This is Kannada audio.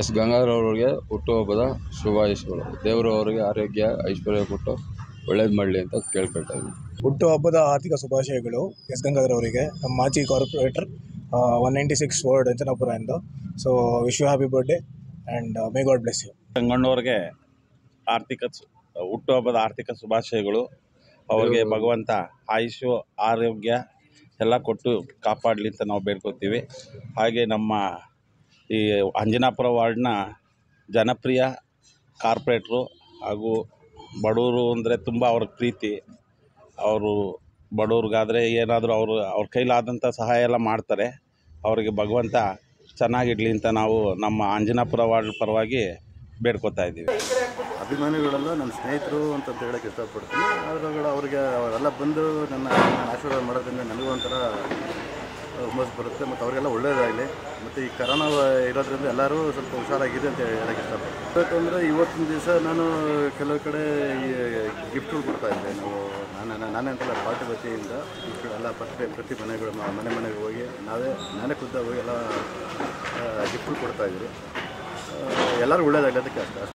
ಎಸ್ ಗಂಗಾಧರ್ ಅವರಿಗೆ ಹುಟ್ಟುಹಬ್ಬದ ಶುಭಾಶಯಗಳು ದೇವರು ಅವರಿಗೆ ಆರೋಗ್ಯ ಐಶ್ವರ್ಯ ಕೊಟ್ಟು ಒಳ್ಳೇದು ಮಾಡಲಿ ಅಂತ ಕೇಳ್ಕೊಳ್ತಾ ಇದ್ದೀನಿ ಹುಟ್ಟುಹಬ್ಬದ ಆರ್ಥಿಕ ಶುಭಾಶಯಗಳು ಎಸ್ ಗಂಗಾಧರ್ ಅವರಿಗೆ ನಮ್ಮ ಮಾಜಿ corporator one ninety six ward Anjanapura ಎಂದು so wish you happy birthday and may God bless you ಸಂಗಣ್ಣವ್ರಿಗೆ ಆರ್ಥಿಕ ಸು- ಹುಟ್ಟುಹಬ್ಬದ ಆರ್ಥಿಕ ಶುಭಾಶಯಗಳು ಅವ್ರಿಗೆ ಭಗವಂತ ಆಯುಷು ಆರೋಗ್ಯ ಎಲ್ಲ ಕೊಟ್ಟು ಕಾಪಾಡಲಿ ಅಂತ ನಾವು ಬೇಡ್ಕೊತೀವಿ ಹಾಗೆ ನಮ್ಮ ಈ ಅಂಜನಾಪುರ ವಾರ್ಡ್ನ ಜನಪ್ರಿಯ ಕಾರ್ಪೊರೇಟ್ರು ಹಾಗೂ ಬಡವರು ಅಂದರೆ ತುಂಬ ಅವ್ರ ಪ್ರೀತಿ ಅವರು ಬಡವ್ರಿಗಾದರೆ ಏನಾದರೂ ಅವರು ಅವ್ರ ಕೈಲಾದಂಥ ಸಹಾಯ ಎಲ್ಲ ಮಾಡ್ತಾರೆ ಅವರಿಗೆ ಭಗವಂತ ಚೆನ್ನಾಗಿಡ್ಲಿ ಅಂತ ನಾವು ನಮ್ಮ ಅಂಜನಾಪುರ ವಾರ್ಡ್ ಪರವಾಗಿ ಬೇಡ್ಕೊತಾ ಇದ್ದೀವಿ ಅಭಿಮಾನಿಗಳೆಲ್ಲ ನನ್ನ ಸ್ನೇಹಿತರು ಅಂತ ಹೇಳಕ್ಕೆ ಇಷ್ಟಪಡ್ತೀನಿ ಅದರೊಳಗಡೆ ಅವರಿಗೆ ಅವರೆಲ್ಲ ಬಂದು ನನ್ನ ಆಶೀರ್ವಾದ ಮಾಡೋದ್ರಿಂದ ನನಗೂ ಒಂಥರ ಹುಮ್ಮಸ್ ಬರುತ್ತೆ ಮತ್ತು ಅವರಿಗೆಲ್ಲ ಒಳ್ಳೇದಾಗಲಿ ಮತ್ತು ಈ ಕರೋನಾ ಇರೋದ್ರಿಂದ ಎಲ್ಲರೂ ಸ್ವಲ್ಪ ಹುಷಾರಾಗಿದೆ ಅಂತ ಹೇಳಕ್ಕೆ ಇಷ್ಟಪಡ್ತೀನಿ ಯಾಕಂದರೆ ಇವತ್ತಿನ ದಿವಸ ನಾನು ಕೆಲವು ಕಡೆ ಈ ಗಿಫ್ಟ್ಗಳು ಕೊಡ್ತಾ ಇದ್ದೆ ನಾವು ನಾನು ನಾನೇ ಅಂತಲ್ಲ ಪಾರ್ಟಿ ವತಿಯಿಂದ gift ಎಲ್ಲ ಪ್ರತಿ ಪ್ರತಿ ಮನೆಗಳು ಮ- ಮನೆ ಮನೆಗೆ ಹೋಗಿ ನಾವೇ ನಾನೇ ಖುದ್ದಾಗಿ ಹೋಗಿ ಎಲ್ಲ ಗಿಫ್ಟ್ಗಳು ಕೊಡ್ತಾ ಇದ್ದೀವಿ ಎಲ್ಲರೂ ಒಳ್ಳೇದಾಗಲಿ ಅದಕ್ಕೆ ಅಷ್ಟೇ